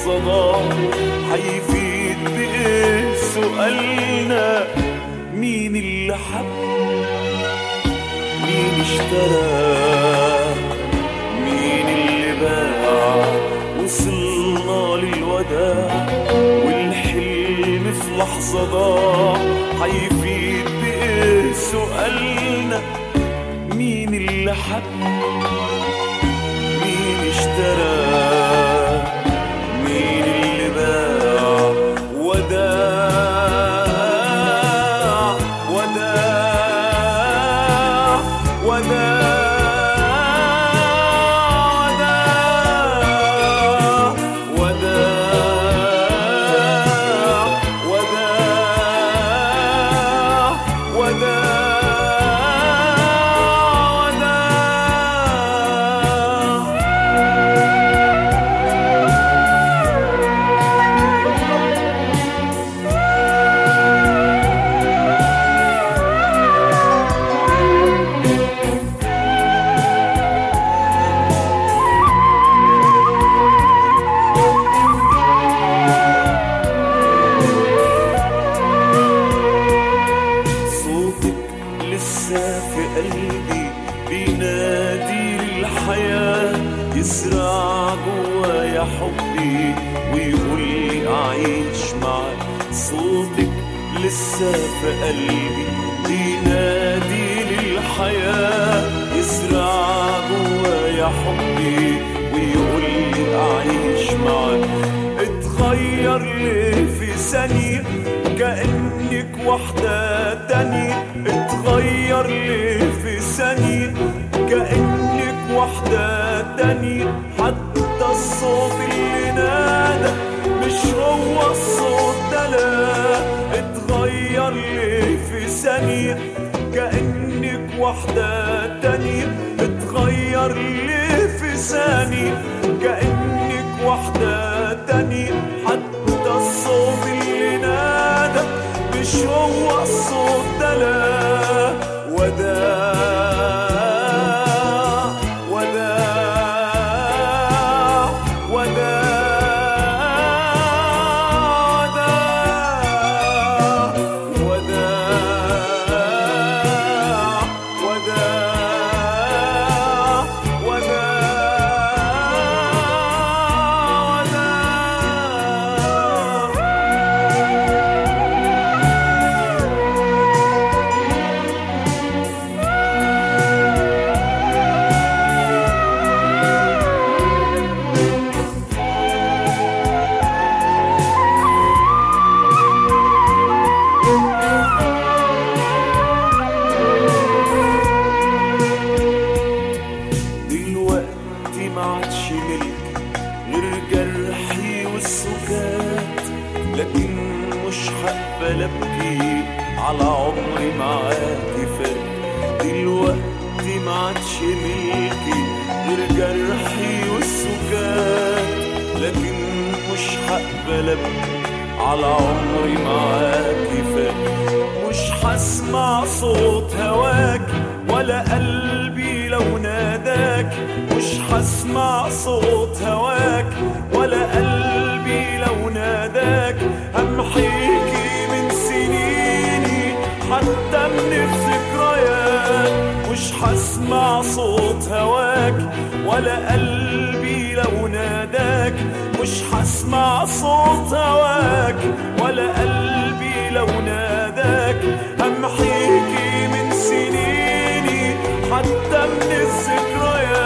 لحظة حيفيد بإيه سؤالنا مين اللي حب مين اشترى مين اللي باع وصلنا للوداع والحلم في لحظة ضاع حيفيد بإيه سؤالنا مين اللي حب مين اشترى مين اللي باع وداع وداع وداع وداع وداع وداع وداع صوتك لسه في قلبي بينادي للحياة يزرع جوايا حبي ويقول لي أعيش معاك صوتك لسه في قلبي بينادي للحياة يزرع جوايا حبي ويقول لي أعيش معاك اتغير ليه في ثانية كأنك وحدة تانية اتغير ليه في ثانية كأنك وحدة تانية حتى الصوت اللي نادى مش هو الصوت ده لا اتغير ليه في ثانية كأنك وحدة تانية اتغير ليه في ثانية كأنك وحدة تانية حتى الصوت اللي نادى مش هو الصوت ده لا وداع وداع وداع وداع وداع وداع وداع دلوقتي ما عادش ملك غير جرحي والسكات لكن مش هقبل ابكي على عمري معاكي فات دلوقتي ما عادش ملكي غير جرحي والسكات لكن مش هقبل ابكي على عمري معاكي فات مش هسمع صوت هواك ولا قلبي لو ناداك مش هسمع صوت هواك ولا قلبي لو ناداك همحيكي من سنيني حتى من الذكريات مش هسمع صوت هواك ولا قلبي لو ناداك مش هسمع صوت هواك ولا قلبي لو ناداك همحيكي من سنيني حتى من الذكريات